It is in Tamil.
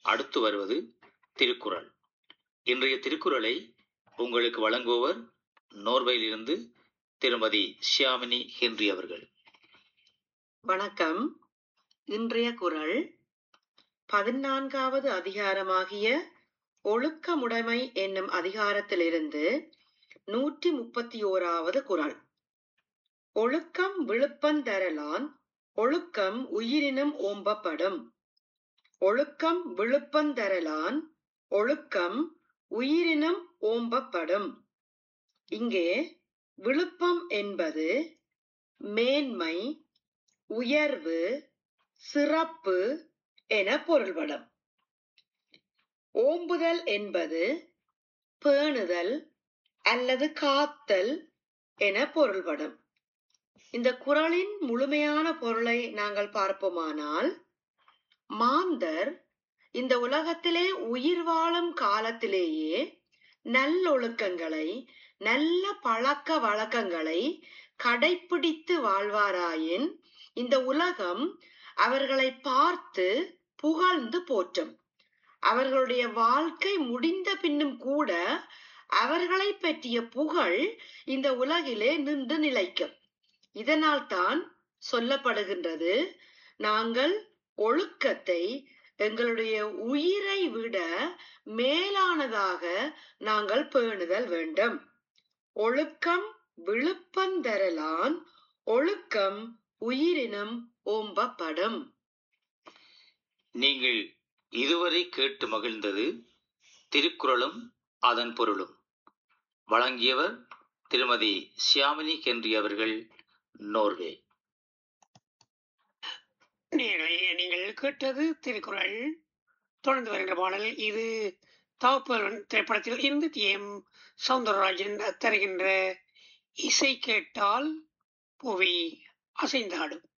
அடுத்து வருவது திருக்குறள் இன்றைய திருக்குறளை உங்களுக்கு வழங்குபவர் நோர்வையிலிருந்து திருமதி ஷியாமினி ஹென்றி அவர்கள் வணக்கம் இன்றைய குறள் பதினான்காவது அதிகாரமாகிய ஒழுக்கமுடைமை என்னும் அதிகாரத்திலிருந்து நூற்றி முப்பத்தி ஓராவது குறள் ஒழுக்கம் விழுப்பந்தரலான் ஒழுக்கம் உயிரினும் ஓம்பப்படும் ஒழுக்கம் விழுப்பந்தரலான் ஒழுக்கம் உயிரினும் ஓம்பப்படும் இங்கே விழுப்பம் என்பது மேன்மை உயர்வு சிறப்பு என பொருள்படும் ஓம்புதல் என்பது பேணுதல் அல்லது காத்தல் என பொருள்படும் இந்த குறளின் முழுமையான பொருளை நாங்கள் பார்ப்போமானால் மாந்தர் இந்த உலகத்திலே உயிர் வாழும் காலத்திலேயே நல்லொழுக்கங்களை நல்ல பழக்க வழக்கங்களை கடைபிடித்து வாழ்வாராயின் இந்த உலகம் அவர்களை பார்த்து புகழ்ந்து போற்றும் அவர்களுடைய வாழ்க்கை முடிந்த பின்னும் கூட அவர்களை பற்றிய புகழ் இந்த உலகிலே நின்று நிலைக்கும் இதனால் தான் சொல்லப்படுகின்றது நாங்கள் ஒழுக்கத்தை எங்களுடைய உயிரை விட மேலானதாக நாங்கள் பேணுதல் வேண்டும் ஒழுக்கம் விழுப்பந்தரலான் ஒழுக்கம் உயிரினும் ஓம்பப்படும் நீங்கள் இதுவரை கேட்டு மகிழ்ந்தது திருக்குறளும் அதன் பொருளும் வழங்கியவர் திருமதி ஷியாமினி ஹென்றி அவர்கள் நோர்வே நேயர்களே நீங்கள் கேட்டது திருக்குறள் தொடர்ந்து வருகின்ற பாடல் இது தவப்பன் திரைப்படத்தில் இருந்து டி எம் சவுந்தரராஜன் தருகின்ற இசை கேட்டால் புவி அசைந்தாடும்